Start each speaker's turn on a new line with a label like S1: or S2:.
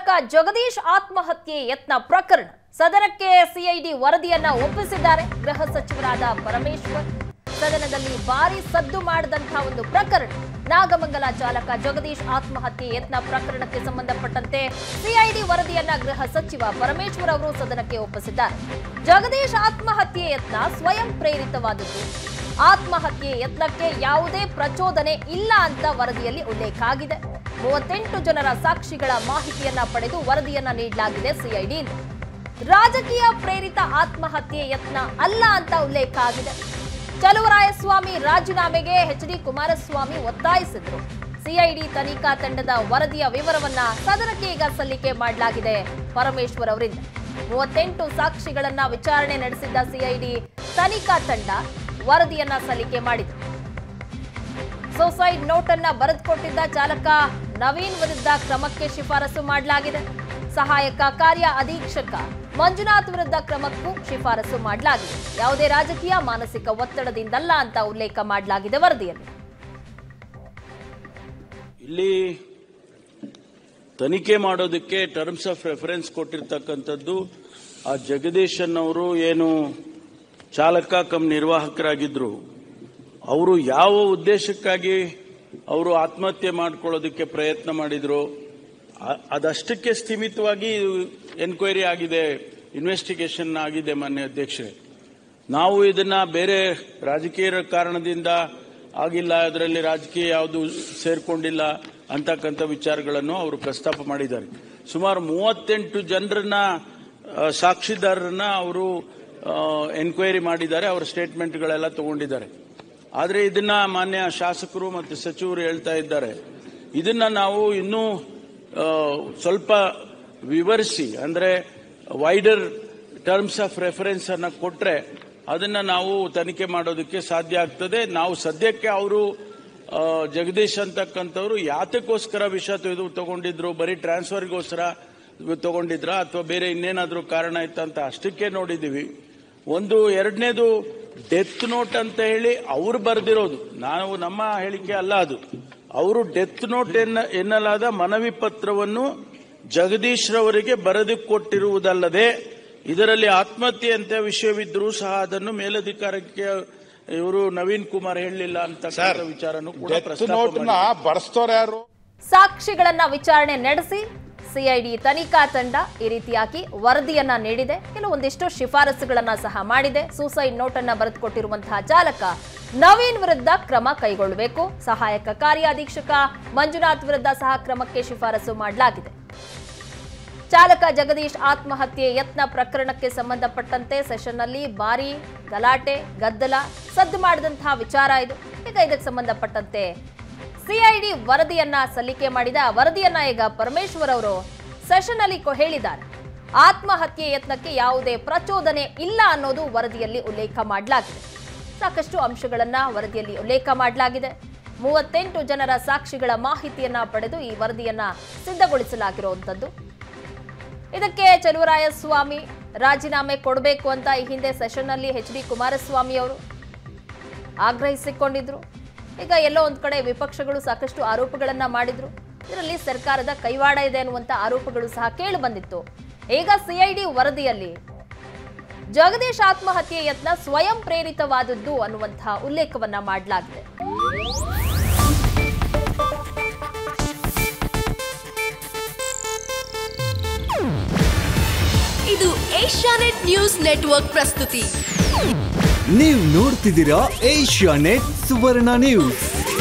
S1: ಚಾಲಕ ಜಗದೀಶ್ ಆತ್ಮಹತ್ಯೆ ಯತ್ನ ಪ್ರಕರಣ ಸದನಕ್ಕೆ ಸಿಐಡಿ ವರದಿಯನ್ನ ಒಪ್ಪಿಸಿದ್ದಾರೆ ಗೃಹ ಸಚಿವರಾದ ಪರಮೇಶ್ವರ್ ಸದನದಲ್ಲಿ ಭಾರಿ ಸದ್ದು ಮಾಡಿದಂತಹ ಒಂದು ಪ್ರಕರಣ ನಾಗಮಂಗಲ ಚಾಲಕ ಜಗದೀಶ್ ಆತ್ಮಹತ್ಯೆ ಯತ್ನ ಪ್ರಕರಣಕ್ಕೆ ಸಂಬಂಧಪಟ್ಟಂತೆ ಸಿಐಡಿ ವರದಿಯನ್ನ ಗೃಹ ಸಚಿವ ಪರಮೇಶ್ವರ್ ಅವರು ಸದನಕ್ಕೆ ಒಪ್ಪಿಸಿದ್ದಾರೆ ಜಗದೀಶ್ ಆತ್ಮಹತ್ಯೆ ಯತ್ನ ಸ್ವಯಂ ಪ್ರೇರಿತವಾದದ್ದು ಆತ್ಮಹತ್ಯೆ ಯತ್ನಕ್ಕೆ ಯಾವುದೇ ಪ್ರಚೋದನೆ ಇಲ್ಲ ಅಂತ ವರದಿಯಲ್ಲಿ ಉಲ್ಲೇಖ ಆಗಿದೆ ಮೂವತ್ತೆಂಟು ಜನರ ಸಾಕ್ಷಿಗಳ ಮಾಹಿತಿಯನ್ನ ಪಡೆದು ವರದಿಯನ್ನ ನೀಡಲಾಗಿದೆ ಸಿಐಡಿಯಿಂದ ರಾಜಕೀಯ ಪ್ರೇರಿತ ಆತ್ಮಹತ್ಯೆ ಯತ್ನ ಅಲ್ಲ ಅಂತ ಉಲ್ಲೇಖ ಆಗಿದೆ ಚಲುವರಾಯಸ್ವಾಮಿ ರಾಜೀನಾಮೆಗೆ ಎಚ್ ಡಿ ಕುಮಾರಸ್ವಾಮಿ ಒತ್ತಾಯಿಸಿದ್ರು ಸಿಐಡಿ ತನಿಖಾ ತಂಡದ ವರದಿಯ ವಿವರವನ್ನ ಸದನಕ್ಕೆ ಈಗ ಸಲ್ಲಿಕೆ ಮಾಡಲಾಗಿದೆ ಪರಮೇಶ್ವರ್ ಅವರಿಂದ ಮೂವತ್ತೆಂಟು ಸಾಕ್ಷಿಗಳನ್ನ ವಿಚಾರಣೆ ನಡೆಸಿದ್ದ ಸಿಐಡಿ ತನಿಖಾ ತಂಡ ವರದಿಯನ್ನ ಸಲ್ಲಿಕೆ ಮಾಡಿದೆ ಸೂಸೈಡ್ ನೋಟ್ ಅನ್ನ ಬರೆದುಕೊಟ್ಟಿದ್ದ ಚಾಲಕ ನವೀನ್ ವಿರುದ್ಧ ಕ್ರಮಕ್ಕೆ ಶಿಫಾರಸು ಮಾಡಲಾಗಿದೆ ಸಹಾಯಕ ಕಾರ್ಯ ಅಧೀಕ್ಷಕ ಮಂಜುನಾಥ್ ವಿರುದ್ಧ ಕ್ರಮಕ್ಕೂ ಶಿಫಾರಸು ಮಾಡಲಾಗಿದೆ ಯಾವುದೇ ರಾಜಕೀಯ ಮಾನಸಿಕ ಒತ್ತಡದಿಂದಲ್ಲ ಅಂತ ಉಲ್ಲೇಖ ಮಾಡಲಾಗಿದೆ ವರದಿಯಲ್ಲಿ
S2: ಇಲ್ಲಿ ತನಿಖೆ ಮಾಡೋದಕ್ಕೆ ಟರ್ಮ್ಸ್ ಆಫ್ ರೆಫರೆನ್ಸ್ ಕೊಟ್ಟಿರ್ತಕ್ಕಂಥದ್ದು ಆ ಜಗದೀಶನ್ ಅವರು ಏನು ಚಾಲಕ ಕಮ್ ನಿರ್ವಾಹಕರಾಗಿದ್ರು ಅವರು ಯಾವ ಉದ್ದೇಶಕ್ಕಾಗಿ ಅವರು ಆತ್ಮಹತ್ಯೆ ಮಾಡ್ಕೊಳ್ಳೋದಕ್ಕೆ ಪ್ರಯತ್ನ ಮಾಡಿದ್ರು ಅ- ಅದಷ್ಟಕ್ಕೆ ಸ್ಥಿಮಿತವಾಗಿ ಎನ್ಕ್ವೈರಿ ಆಗಿದೆ ಇನ್ವೆಸ್ಟಿಗೇಷನ್ ಆಗಿದೆ ಮಾನ್ಯ ಅಧ್ಯಕ್ಷರೇ ನಾವು ಇದನ್ನ ಬೇರೆ ರಾಜಕೀಯ ಕಾರಣದಿಂದ ಆಗಿಲ್ಲ ಅದರಲ್ಲಿ ರಾಜಕೀಯ ಯಾವುದು ಸೇರ್ಕೊಂಡಿಲ್ಲ ಅಂತಕ್ಕಂಥ ವಿಚಾರಗಳನ್ನು ಅವರು ಪ್ರಸ್ತಾಪ ಮಾಡಿದ್ದಾರೆ ಸುಮಾರು ಮೂವತ್ತೆಂಟು ಜನರನ್ನ ಆ, ಸಾಕ್ಷಿದಾರರನ್ನ ಅವರು ಎನ್ಕ್ವೈರಿ ಮಾಡಿದ್ದಾರೆ ಅವರ ಸ್ಟೇಟ್ಮೆಂಟ್ಗಳೆಲ್ಲ ತಗೊಂಡಿದ್ದಾರೆ ಆದರೆ ಇದನ್ನ ಮಾನ್ಯ ಶಾಸಕರು ಮತ್ತು ಸಚಿವರು ಹೇಳ್ತಾ ಇದ್ದಾರೆ ಇದನ್ನ ನಾವು ಇನ್ನೂ ಆ, ಸ್ವಲ್ಪ ವಿವರಿಸಿ ಅಂದ್ರೆ ವೈಡರ್ ಟರ್ಮ್ಸ್ ಆಫ್ ರೆಫರೆನ್ಸ್ ಅನ್ನ ಕೊಟ್ರೆ ಅದನ್ನ ನಾವು ತನಿಖೆ ಮಾಡೋದಕ್ಕೆ ಸಾಧ್ಯ ಆಗ್ತದೆ ನಾವು ಸದ್ಯಕ್ಕೆ ಅವರು ಜಗದೀಶ್ ಅಂತಕ್ಕಂಥವ್ರು ಯಾತಕ್ಕೋಸ್ಕರ ವಿಷ ತೆಗೆದು ತಗೊಂಡಿದ್ರು ಬರೀ ಟ್ರಾನ್ಸ್ಫರ್ಗೋಸ್ಕರ ತಗೊಂಡಿದ್ರ ಅಥವಾ ಬೇರೆ ಇನ್ನೇನಾದ್ರೂ ಕಾರಣ ಇತ್ತ ಅಂತ ಅಷ್ಟಕ್ಕೆ ನೋಡಿದೀವಿ ಒಂದು ಎರಡನೇದು ಡೆತ್ ನೋಟ್ ಅಂತ ಹೇಳಿ ಅವ್ರು ಬರೆದಿರೋದು ನಾವು ನಮ್ಮ ಹೇಳಿಕೆ ಅಲ್ಲ ಅದು ಅವರು ಡೆತ್ ನೋಟ್ ಎನ್ನ ಎನ್ನಲಾದ ಮನವಿ ಪತ್ರವನ್ನು ಜಗದೀಶ್ ರವರಿಗೆ ಬರೆದು ಕೊಟ್ಟಿರುವುದಲ್ಲದೆ ಇದರಲ್ಲಿ ಆತ್ಮಹತ್ಯೆ ಅಂತ ವಿಷಯವಿದ್ರೂ ಸಹ ಅದನ್ನು ಮೇಲಧಿಕಾರಕ್ಕೆ ಇವರು ನವೀನ್ ಕುಮಾರ್ ಹೇಳಲಿಲ್ಲ ಅಂತ ವಿಚಾರನೂ ಕೂಡ
S3: ಡೆತ್
S2: ಪ್ರಸ್ತಾಪ
S3: ನೋಟ್ನ
S2: ಮಾಡಿದ್ದಾರೆ.
S3: ಬರ್ಸ್ತವ್ರು ಯಾರು
S1: ಸಾಕ್ಷಿಗಳನ್ನ ವಿಚಾರಣೆ ನಡೆಸಿ ಸಿಐಡಿ ತನಿಖಾ ತಂಡ ಈ ರೀತಿಯಾಗಿ ವರದಿಯನ್ನ ನೀಡಿದೆ ಕೆಲವೊಂದಿಷ್ಟು ಶಿಫಾರಸುಗಳನ್ನ ಸಹ ಮಾಡಿದೆ ಸೂಸೈಡ್ ನೋಟ್ ಅನ್ನ ಬರೆದುಕೊಟ್ಟಿರುವಂತಹ ಚಾಲಕ ನವೀನ್ ವಿರುದ್ಧ ಕ್ರಮ ಕೈಗೊಳ್ಳಬೇಕು ಸಹಾಯಕ ಕಾರ್ಯಾಧೀಕ್ಷಕ ಮಂಜುನಾಥ್ ವಿರುದ್ಧ ಸಹ ಕ್ರಮಕ್ಕೆ ಶಿಫಾರಸು ಮಾಡಲಾಗಿದೆ ಚಾಲಕ ಜಗದೀಶ್ ಆತ್ಮಹತ್ಯೆ ಯತ್ನ ಪ್ರಕರಣಕ್ಕೆ ಸಂಬಂಧಪಟ್ಟಂತೆ ಸೆಷನ್ನಲ್ಲಿ ಭಾರಿ ಗಲಾಟೆ ಗದ್ದಲ ಸದ್ದು ಮಾಡಿದಂತಹ ವಿಚಾರ ಇದು ಈಗ ಇದಕ್ಕೆ ಸಂಬಂಧಪಟ್ಟಂತೆ ಸಿಐಡಿ ವರದಿಯನ್ನ ಸಲ್ಲಿಕೆ ಮಾಡಿದ ಆ ವರದಿಯನ್ನ ಈಗ ಪರಮೇಶ್ವರ್ ಅವರು ಸೆಷನ್ ಅಲ್ಲಿ ಕೊ- ಹೇಳಿದ್ದಾರೆ ಆತ್ಮಹತ್ಯೆ ಯತ್ನಕ್ಕೆ ಯಾವುದೇ ಪ್ರಚೋದನೆ ಇಲ್ಲ ಅನ್ನೋದು ವರದಿಯಲ್ಲಿ ಉಲ್ಲೇಖ ಮಾಡಲಾಗಿದೆ ಸಾಕಷ್ಟು ಅಂಶಗಳನ್ನ ವರದಿಯಲ್ಲಿ ಉಲ್ಲೇಖ ಮಾಡಲಾಗಿದೆ ಮೂವತ್ತೆಂಟು ಜನರ ಸಾಕ್ಷಿಗಳ ಮಾಹಿತಿಯನ್ನ ಪಡೆದು ಈ ವರದಿಯನ್ನ ಸಿದ್ಧಗೊಳಿಸಲಾಗಿರುವಂತದ್ದು ಇದಕ್ಕೆ ಚಲುವರಾಯಸ್ವಾಮಿ ರಾಜೀನಾಮೆ ಕೊಡಬೇಕು ಅಂತ ಈ ಹಿಂದೆ ಸೆಷನ್ನಲ್ಲಿ ಎಚ್ ಡಿ ಕುಮಾರಸ್ವಾಮಿ ಅವರು ಆಗ್ರಹಿಸಿಕೊಂಡಿದ್ರು ಈಗ ಎಲ್ಲೋ ಒಂದ್ ಕಡೆ ವಿಪಕ್ಷಗಳು ಸಾಕಷ್ಟು ಆರೋಪಗಳನ್ನ ಮಾಡಿದ್ರು ಇದರಲ್ಲಿ ಸರ್ಕಾರದ ಕೈವಾಡ ಇದೆ ಅನ್ನುವಂತ ಆರೋಪಗಳು ಸಹ ಕೇಳಿ ಬಂದಿತ್ತು ಈಗ ಸಿಐಡಿ ವರದಿಯಲ್ಲಿ ಜಗದೀಶ್ ಆತ್ಮಹತ್ಯೆ ಯತ್ನ ಸ್ವಯಂ ಪ್ರೇರಿತವಾದದ್ದು ಅನ್ನುವಂತಹ ಉಲ್ಲೇಖವನ್ನ ಮಾಡಲಾಗಿದೆ
S4: ಇದು ಏಷ್ಯಾನೆಟ್ ನ್ಯೂಸ್ ನೆಟ್ವರ್ಕ್ ಪ್ರಸ್ತುತಿ
S5: ನೀವು ನೋಡ್ತಿದ್ದೀರಾ ಏಷ್ಯಾ ನೆಟ್ ಸುವರ್ಣ ನ್ಯೂಸ್